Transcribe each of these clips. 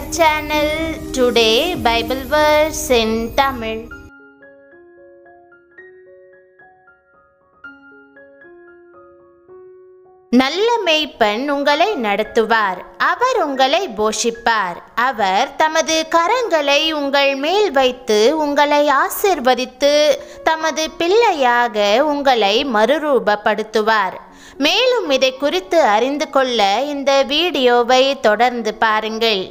channel. Today, Bible verse in Tamil. நல்ல மேய்ப்பன் உங்களை நடத்துவார் அவர் உங்களை போஷிப்பார் அவர் தமது கரங்களை உங்கள் மேல் வைத்து உங்களை ஆசிர்வதித்து தமது பிள்ளையாக உங்களை மறுரூபப்படுத்துவார் மேலும் இதை குறித்து அறிந்து கொள்ள இந்த வீடியோவை தொடர்ந்து பாருங்கள்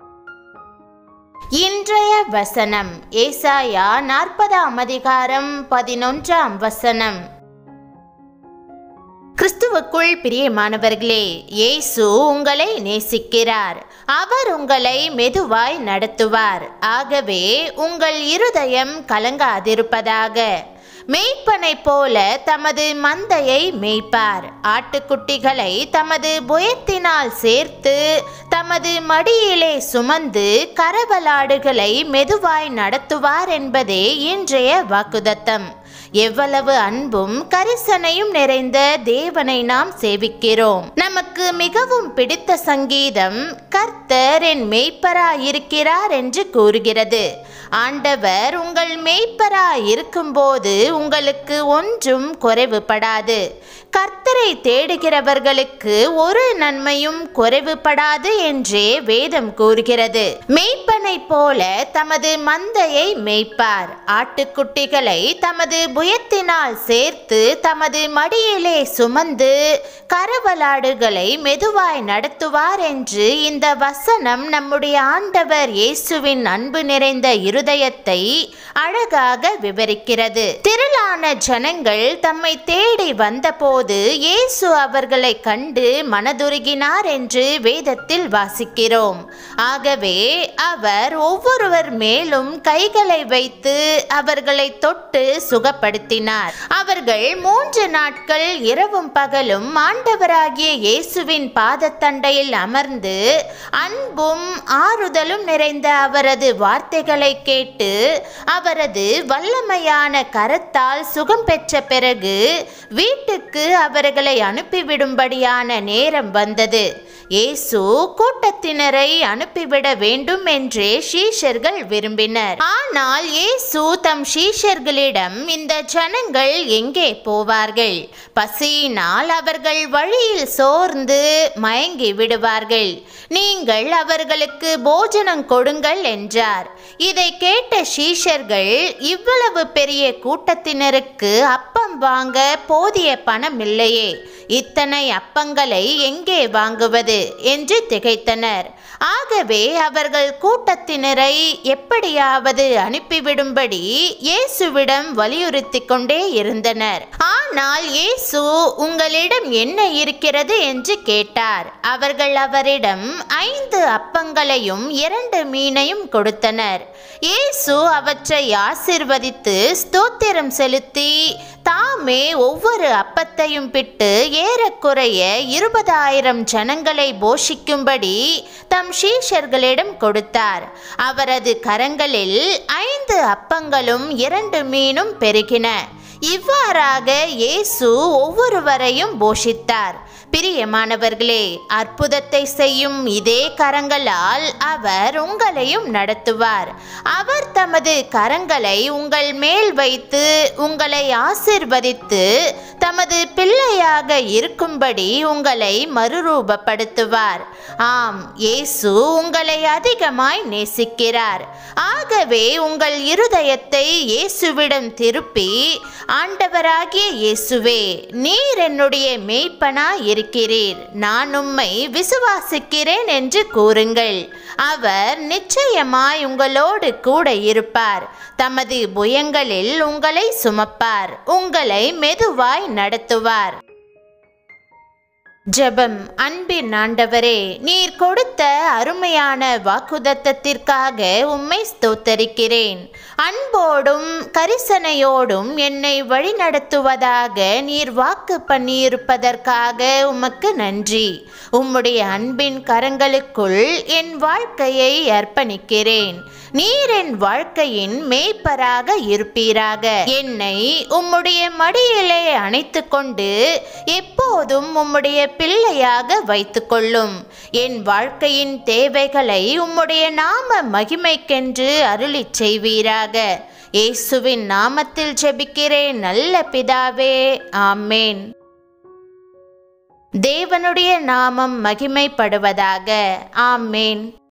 இன்றைய வசனம் ஏசாயா நாற்பதாம் அதிகாரம் பதினொன்றாம் வசனம் கிறிஸ்துவுக்குள் பிரியமானவர்களே இயேசு உங்களை நேசிக்கிறார் அவர் உங்களை மெதுவாய் நடத்துவார் ஆகவே உங்கள் இருதயம் கலங்காதிருப்பதாக மேய்ப்பனை போல தமது மந்தையை மேய்ப்பார் ஆட்டுக்குட்டிகளை தமது புயத்தினால் சேர்த்து தமது மடியிலே சுமந்து கரவலாடுகளை மெதுவாய் நடத்துவார் என்பதே இன்றைய வாக்குதத்தம் எவ்வளவு அன்பும் கரிசனையும் நிறைந்த தேவனை நாம் சேவிக்கிறோம் நமக்கு மிகவும் பிடித்த சங்கீதம் கர்த்தர் என் மேய்ப்பராய் இருக்கிறார் என்று கூறுகிறது ஆண்டவர் உங்கள் மேய்ப்பராய் இருக்கும்போது உங்களுக்கு ஒன்றும் குறைவுபடாது கர்த்தரை தேடுகிறவர்களுக்கு ஒரு நன்மையும் குறைவுபடாது என்றே வேதம் கூறுகிறது மேய்ப்பனை போல தமது மந்தையை மேய்ப்பார் ஆட்டுக்குட்டிகளை தமது புயத்தினால் சேர்த்து தமது மடியிலே சுமந்து கரவலாடுகளை மெதுவாய் நடத்துவார் என்று இந்த வசனம் நம்முடைய ஆண்டவர் இயேசுவின் அன்பு நிறைந்த இருதயத்தை அழகாக விவரிக்கிறது திரளான ஜனங்கள் தம்மை தேடி வந்தபோது இயேசு அவர்களை கண்டு மனதுருகினார் என்று வேதத்தில் வாசிக்கிறோம் ஆகவே அவர் ஒவ்வொருவர் மேலும் கைகளை வைத்து அவர்களை தொட்டு சுகப்படுத்தினார் அவர்கள் மூன்று நாட்கள் இரவும் பகலும் ஆண்டவராகிய இயேசுவின் பாதத்தண்டையில் அமர்ந்து அன்பும் ஆறுதலும் நிறைந்த அவரது வார்த்தைகளை கேட்டு அவரது வல்லமையான கரத்தால் சுகம் பெற்ற பிறகு வீட்டுக்கு அவர்களை அனுப்பிவிடும்படியான நேரம் வந்தது இயேசு கூட்டத்தினரை அனுப்பிவிட வேண்டும் என்றே ஷீஷர்கள் விரும்பினர் ஆனால் இயேசு தம் ஷீஷர்களிடம் இந்த ஜனங்கள் எங்கே போவார்கள் பசியினால் அவர்கள் வழியில் சோர்ந்து மயங்கி விடுவார்கள் நீங்கள் அவர்களுக்கு போஜனம் கொடுங்கள் என்றார் இதை கேட்ட ஷீஷர்கள் இவ்வளவு பெரிய கூட்டத்தினருக்கு அப்பம் வாங்க போதிய பணம் இல்லையே இத்தனை அப்பங்களை எங்கே வாங்குவது என்று திகைத்தனர் ஆகவே அவர்கள் கூட்டத்தினரை எப்படியாவது அனுப்பிவிடும்படி இயேசுவிடம் வலியுறுத்தி கொண்டே இருந்தனர் ஆனால் இயேசு உங்களிடம் என்ன இருக்கிறது என்று கேட்டார் அவர்கள் அவரிடம் ஐந்து அப்பங்களையும் இரண்டு மீனையும் கொடுத்தனர் இயேசு அவற்றை ஆசிர்வதித்து ஸ்தோத்திரம் செலுத்தி தாமே ஒவ்வொரு அப்பத்தையும் பிட்டு ஏறக்குறைய இருபதாயிரம் ஜனங்களை போஷிக்கும்படி தம் ஷீஷர்களிடம் கொடுத்தார் அவரது கரங்களில் ஐந்து அப்பங்களும் இரண்டு மீனும் பெருகின இவ்வாறாக இயேசு ஒவ்வொருவரையும் போஷித்தார் பிரியமானவர்களே அற்புதத்தை செய்யும் இதே கரங்களால் அவர் உங்களையும் நடத்துவார் அவர் தமது கரங்களை உங்கள் மேல் வைத்து உங்களை ஆசிர்வதித்து தமது பிள்ளையாக இருக்கும்படி உங்களை மறுரூபப்படுத்துவார் ஆம் இயேசு உங்களை அதிகமாய் நேசிக்கிறார் ஆகவே உங்கள் இருதயத்தை இயேசுவிடம் திருப்பி ஆண்டவராகிய இயேசுவே நீர் என்னுடைய மேய்ப்பனாய் இருக்கிறீர் நான் உம்மை விசுவாசிக்கிறேன் என்று கூறுங்கள் அவர் நிச்சயமாய் உங்களோடு கூட இருப்பார் தமது புயங்களில் உங்களை சுமப்பார் உங்களை மெதுவாய் நடத்துவார் ஜெபம் அன்பின் ஆண்டவரே நீர் கொடுத்த அருமையான வாக்குதத்தத்திற்காக உம்மை ஸ்தோத்தரிக்கிறேன் அன்போடும் கரிசனையோடும் என்னை வழிநடத்துவதாக நீர் வாக்கு பண்ணியிருப்பதற்காக உமக்கு நன்றி உம்முடைய அன்பின் கரங்களுக்குள் என் வாழ்க்கையை அர்ப்பணிக்கிறேன் நீர் என் வாழ்க்கையின் மேய்ப்பராக இருப்பீராக என்னை உம்முடைய மடியிலே அணைத்து கொண்டு எப்போதும் உம்முடைய பிள்ளையாக வைத்துக்கொள்ளும் என் வாழ்க்கையின் தேவைகளை உம்முடைய நாம மகிமைக்கென்று அருளிச் செய்வீராக இயேசுவின் நாமத்தில் ஜெபிக்கிறேன் நல்ல பிதாவே ஆமேன் தேவனுடைய நாமம் மகிமைப்படுவதாக ஆமேன்